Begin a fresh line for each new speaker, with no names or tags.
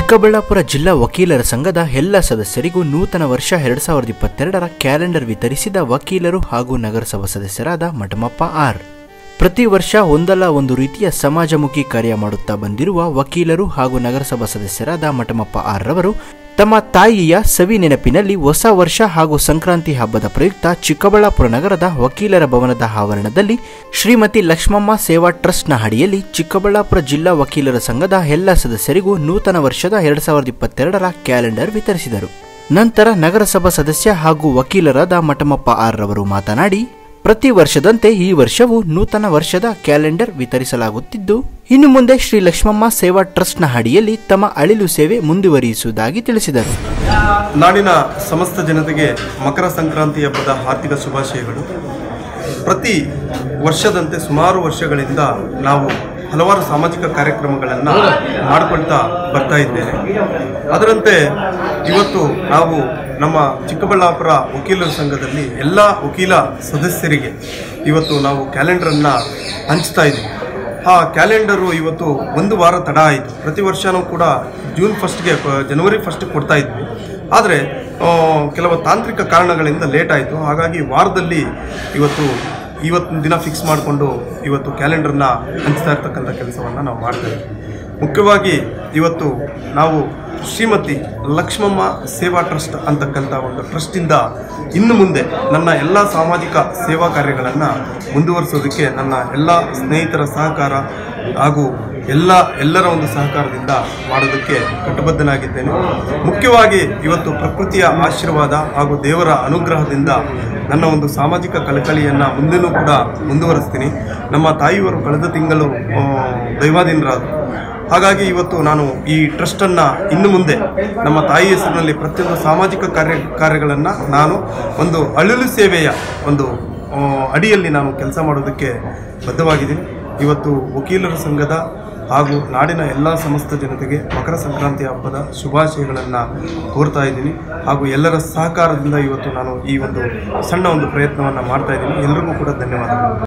ಚಿಕ್ಕಬಳ್ಳಾಪುರ ಜಿಲ್ಲಾ ವಕೀಲರ ಸಂಘದ ಎಲ್ಲ ಸದಸ್ಯರಿಗೂ ನೂತನ ವರ್ಷ ಎರಡ್ ಸಾವಿರದ ಇಪ್ಪತ್ತೆರಡರ ಕ್ಯಾಲೆಂಡರ್ ವಿತರಿಸಿದ ವಕೀಲರು ಹಾಗೂ ನಗರಸಭಾ ಸದಸ್ಯರಾದ ಮಠಮಪ್ಪ ಆರ್ ಪ್ರತಿ ವರ್ಷ ಒಂದಲ್ಲ ಒಂದು ರೀತಿಯ ಸಮಾಜಮುಖಿ ಕಾರ್ಯ ಮಾಡುತ್ತಾ ಬಂದಿರುವ ವಕೀಲರು ಹಾಗೂ ನಗರಸಭಾ ಸದಸ್ಯರಾದ ಮಠಮಪ್ಪ ಆರ್ ರವರು ತಮ್ಮ ತಾಯಿಯ ಸವಿ ನೆನಪಿನಲ್ಲಿ ಹೊಸ ವರ್ಷ ಹಾಗೂ ಸಂಕ್ರಾಂತಿ ಹಬ್ಬದ ಪ್ರಯುಕ್ತ ಚಿಕ್ಕಬಳ್ಳಾಪುರ ನಗರದ ವಕೀಲರ ಭವನದ ಆವರಣದಲ್ಲಿ ಶ್ರೀಮತಿ ಲಕ್ಷ್ಮಮ್ಮ ಸೇವಾ ಟ್ರಸ್ಟ್ನ ಅಡಿಯಲ್ಲಿ ಚಿಕ್ಕಬಳ್ಳಾಪುರ ಜಿಲ್ಲಾ ವಕೀಲರ ಸಂಘದ ಎಲ್ಲ ಸದಸ್ಯರಿಗೂ ನೂತನ ವರ್ಷದ ಎರಡ್ ಸಾವಿರದ ಇಪ್ಪತ್ತೆರಡರ ಕ್ಯಾಲೆಂಡರ್ ವಿತರಿಸಿದರು ನಂತರ ನಗರಸಭಾ ಸದಸ್ಯ ಹಾಗೂ ವಕೀಲರಾದ ಮಠಮಪ್ಪ ಆರ್ ರವರು ಮಾತನಾಡಿ ಪ್ರತಿ ವರ್ಷದಂತೆ ಈ ವರ್ಷವೂ ನೂತನ ವರ್ಷದ ಕ್ಯಾಲೆಂಡರ್ ವಿತರಿಸಲಾಗುತ್ತಿದ್ದು ಇನ್ನು ಮುಂದೆ ಶ್ರೀ ಲಕ್ಷ್ಮಮ್ಮ ಸೇವಾ ಟ್ರಸ್ಟ್ನ ಅಡಿಯಲ್ಲಿ ತಮ್ಮ ಅಳಿಲು ಸೇವೆ ಮುಂದುವರಿಸುವುದಾಗಿ ತಿಳಿಸಿದರು
ನಾಡಿನ ಸಮಸ್ತ ಜನತೆಗೆ ಮಕರ ಸಂಕ್ರಾಂತಿ ಹಬ್ಬದ ಹಾರ್ದಿಕ ಶುಭಾಶಯಗಳು ಪ್ರತಿ ವರ್ಷದಂತೆ ಸುಮಾರು ವರ್ಷಗಳಿಂದ ನಾವು ಹಲವಾರು ಸಾಮಾಜಿಕ ಕಾರ್ಯಕ್ರಮಗಳನ್ನು ಮಾಡಿಕೊಳ್ತಾ ಬರ್ತಾ ಇದ್ದೇವೆ ಅದರಂತೆ ಇವತ್ತು ನಾವು ನಮ್ಮ ಚಿಕ್ಕಬಳ್ಳಾಪುರ ವಕೀಲರ ಸಂಘದಲ್ಲಿ ಎಲ್ಲ ವಕೀಲ ಸದಸ್ಯರಿಗೆ ಇವತ್ತು ನಾವು ಕ್ಯಾಲೆಂಡರನ್ನು ಹಂಚ್ತಾ ಇದ್ದೀವಿ ಆ ಕ್ಯಾಲೆಂಡರು ಇವತ್ತು ಒಂದು ವಾರ ತಡ ಆಯಿತು ಪ್ರತಿ ವರ್ಷವೂ ಕೂಡ ಜೂನ್ ಫಸ್ಟ್ಗೆ ಜನವರಿ ಫಸ್ಟ್ ಕೊಡ್ತಾ ಇದ್ವಿ ಆದರೆ ಕೆಲವು ತಾಂತ್ರಿಕ ಕಾರಣಗಳಿಂದ ಲೇಟ್ ಆಯಿತು ಹಾಗಾಗಿ ವಾರದಲ್ಲಿ ಇವತ್ತು ಇವತ್ತಿನ ದಿನ ಫಿಕ್ಸ್ ಮಾಡಿಕೊಂಡು ಇವತ್ತು ಕ್ಯಾಲೆಂಡರ್ನ ಹಂಚ್ತಾ ಇರ್ತಕ್ಕಂಥ ಕೆಲಸವನ್ನು ನಾವು ಮಾಡ್ತಾ ಇದ್ದೀವಿ ಮುಖ್ಯವಾಗಿ ಇವತ್ತು ನಾವು ಶ್ರೀಮತಿ ಲಕ್ಷ್ಮಮ್ಮ ಸೇವಾ ಟ್ರಸ್ಟ್ ಅಂತಕ್ಕಂಥ ಒಂದು ಟ್ರಸ್ಟಿಂದ ಇನ್ನು ಮುಂದೆ ನನ್ನ ಎಲ್ಲ ಸಾಮಾಜಿಕ ಸೇವಾ ಕಾರ್ಯಗಳನ್ನು ಮುಂದುವರಿಸೋದಕ್ಕೆ ನನ್ನ ಎಲ್ಲ ಸ್ನೇಹಿತರ ಸಹಕಾರ ಹಾಗೂ ಎಲ್ಲ ಎಲ್ಲರ ಒಂದು ಸಹಕಾರದಿಂದ ಮಾಡೋದಕ್ಕೆ ಕಟ್ಟಬದ್ಧನಾಗಿದ್ದೇನೆ ಮುಖ್ಯವಾಗಿ ಇವತ್ತು ಪ್ರಕೃತಿಯ ಆಶೀರ್ವಾದ ಹಾಗೂ ದೇವರ ಅನುಗ್ರಹದಿಂದ ನನ್ನ ಒಂದು ಸಾಮಾಜಿಕ ಕಳಕಳಿಯನ್ನು ಮುಂದೆನೂ ಕೂಡ ಮುಂದುವರಿಸ್ತೀನಿ ನಮ್ಮ ತಾಯಿಯವರು ಕಳೆದ ತಿಂಗಳು ಆ, ದೈವಾಧೀನರಾದರು ಹಾಗಾಗಿ ಇವತ್ತು ನಾನು ಈ ಟ್ರಸ್ಟನ್ನು ಇನ್ನು ಮುಂದೆ ನಮ್ಮ ತಾಯಿ ಹೆಸರಿನಲ್ಲಿ ಪ್ರತಿಯೊಂದು ಸಾಮಾಜಿಕ ಕಾರ್ಯ ಕಾರ್ಯಗಳನ್ನು ನಾನು ಒಂದು ಅಳಿಲು ಸೇವೆಯ ಒಂದು ಆ, ಅಡಿಯಲ್ಲಿ ನಾನು ಕೆಲಸ ಮಾಡೋದಕ್ಕೆ ಬದ್ಧವಾಗಿದ್ದೀನಿ ಇವತ್ತು ವಕೀಲರ ಸಂಘದ ಹಾಗೂ ನಾಡಿನ ಎಲ್ಲ ಸಮಸ್ತ ಜನತೆಗೆ ಮಕರ ಸಂಕ್ರಾಂತಿ ಹಬ್ಬದ ಶುಭಾಶಯಗಳನ್ನು ಕೋರ್ತಾ ಇದ್ದೀನಿ ಹಾಗೂ ಎಲ್ಲರ ಸಹಕಾರದಿಂದ ಇವತ್ತು ನಾನು ಈ ಒಂದು ಸಣ್ಣ ಒಂದು ಪ್ರಯತ್ನವನ್ನು ಮಾಡ್ತಾ ಇದ್ದೀನಿ ಎಲ್ರಿಗೂ ಕೂಡ ಧನ್ಯವಾದಗಳು